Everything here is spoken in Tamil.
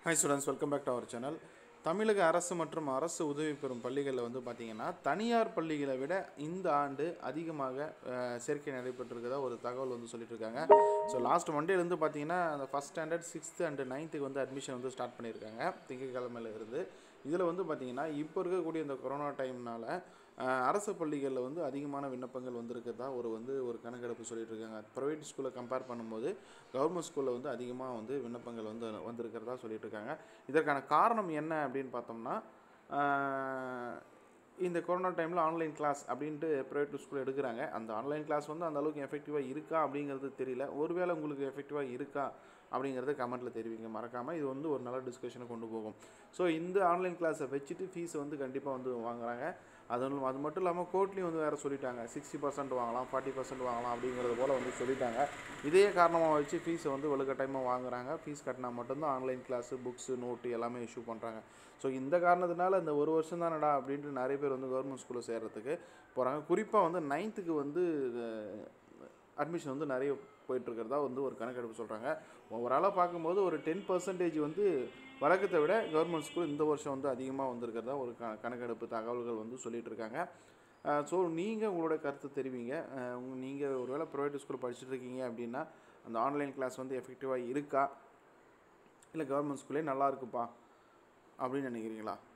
hi students welcome back to our channel தமிழக அரசு மற்றும் அரசு உதவி பெறும் பள்ளிகளில் வந்து பார்த்திங்கன்னா தனியார் பள்ளிகளை விட இந்த ஆண்டு அதிகமாக அஹ், சேர்க்கை நடைபெற்றிருக்கதா ஒரு தகவல் வந்து சொல்லிட்டு இருக்காங்க ஸோ லாஸ்ட் மண்டேலேருந்து பார்த்தீங்கன்னா அந்த ஃபஸ்ட் ஸ்டாண்டர்ட் சிக்ஸ்த்து அண்டு நைன்த்துக்கு வந்து அட்மிஷன் வந்து ஸ்டார்ட் பண்ணியிருக்காங்க திங்கட்கிழமையில இருந்து இதில் வந்து பார்த்திங்கன்னா இப்போ இருக்கக்கூடிய இந்த கொரோனா டைம்னால அஹ், அரசு பள்ளிகளில் வந்து அதிகமான விண்ணப்பங்கள் வந்திருக்கிறதா ஒரு வந்து ஒரு கணக்கெடுப்பு சொல்லிட்டு இருக்காங்க ப்ரைவேட் ஸ்கூலை கம்பேர் பண்ணும்போது கவர்மெண்ட் ஸ்கூலில் வந்து அதிகமாக வந்து விண்ணப்பங்கள் வந்து வந்திருக்கிறதா சொல்லிட்டு இருக்காங்க இதற்கான காரணம் என்ன அப்படின்னு பார்த்தோம்னா ஆஹ், இந்த கொரோனா டைமில் ஆன்லைன் கிளாஸ் அப்படின்ட்டு ப்ரைவேட் ஸ்கூல் எடுக்கிறாங்க அந்த ஆன்லைன் கிளாஸ் வந்து அந்த அளவுக்கு எஃபெக்டிவாக இருக்கா அப்படிங்கிறது தெரியல ஒருவேளை உங்களுக்கு எஃபெக்டிவாக இருக்கா அப்படிங்கிறத கமெண்ட்டில் தெரிவிங்க மறக்காமல் இது வந்து ஒரு நல்ல டிஸ்கஷனை கொண்டு போகும் ஸோ இந்த ஆன்லைன் கிளாஸை வச்சுட்டு ஃபீஸ் வந்து கண்டிப்பாக வந்து வாங்குறாங்க அது ஒன்றும் அது மட்டும் இல்லாமல் கோர்ட்லேயும் வந்து வேறு சொல்லிட்டாங்க சிக்ஸ்டி பர்சன்ட் வாங்கலாம் ஃபார்ட்டி பர்சன்ட் வாங்கலாம் அப்படிங்கிறது போல் வந்து சொல்லிட்டாங்க இதே காரணமாக வச்சு ஃபீஸை வந்து வலுக்கட்டாயமாக வாங்குறாங்க ஃபீஸ் கட்டினா மட்டும்தான் ஆன்லைன் கிளாஸு புக்ஸு நோட்டு எல்லாமே இஷ்யூ பண்ணுறாங்க ஸோ இந்த காரணத்தினால இந்த ஒரு வருஷம் தானடா அப்படின்ட்டு நிறைய பேர் வந்து கவர்மெண்ட் ஸ்கூலில் சேர்கிறதுக்கு போகிறாங்க குறிப்பாக வந்து நைன்த்துக்கு வந்து அட்மிஷன் வந்து நிறைய போயிட்டுருக்கிறதா வந்து ஒரு கணக்கெடுப்பு சொல்கிறாங்க ஓவராலாக பார்க்கும்போது ஒரு டென் பர்சன்டேஜ் வந்து வழக்கத்தை விட கவர்மெண்ட் ஸ்கூல் இந்த வருஷம் வந்து அதிகமாக வந்திருக்கிறதா ஒரு க கணக்கெடுப்பு தகவல்கள் வந்து சொல்லிட்டு இருக்காங்க ஸோ நீங்கள் உங்களோட கருத்து தெரிவிங்க நீங்கள் ஒருவேளை ப்ரைவேட் ஸ்கூல் படிச்சுட்டு இருக்கீங்க அப்படின்னா அந்த ஆன்லைன் கிளாஸ் வந்து எஃபெக்டிவாக இருக்கா இல்லை கவர்மெண்ட் ஸ்கூலே நல்லா இருக்குப்பா அப்படின்னு நினைக்கிறீங்களா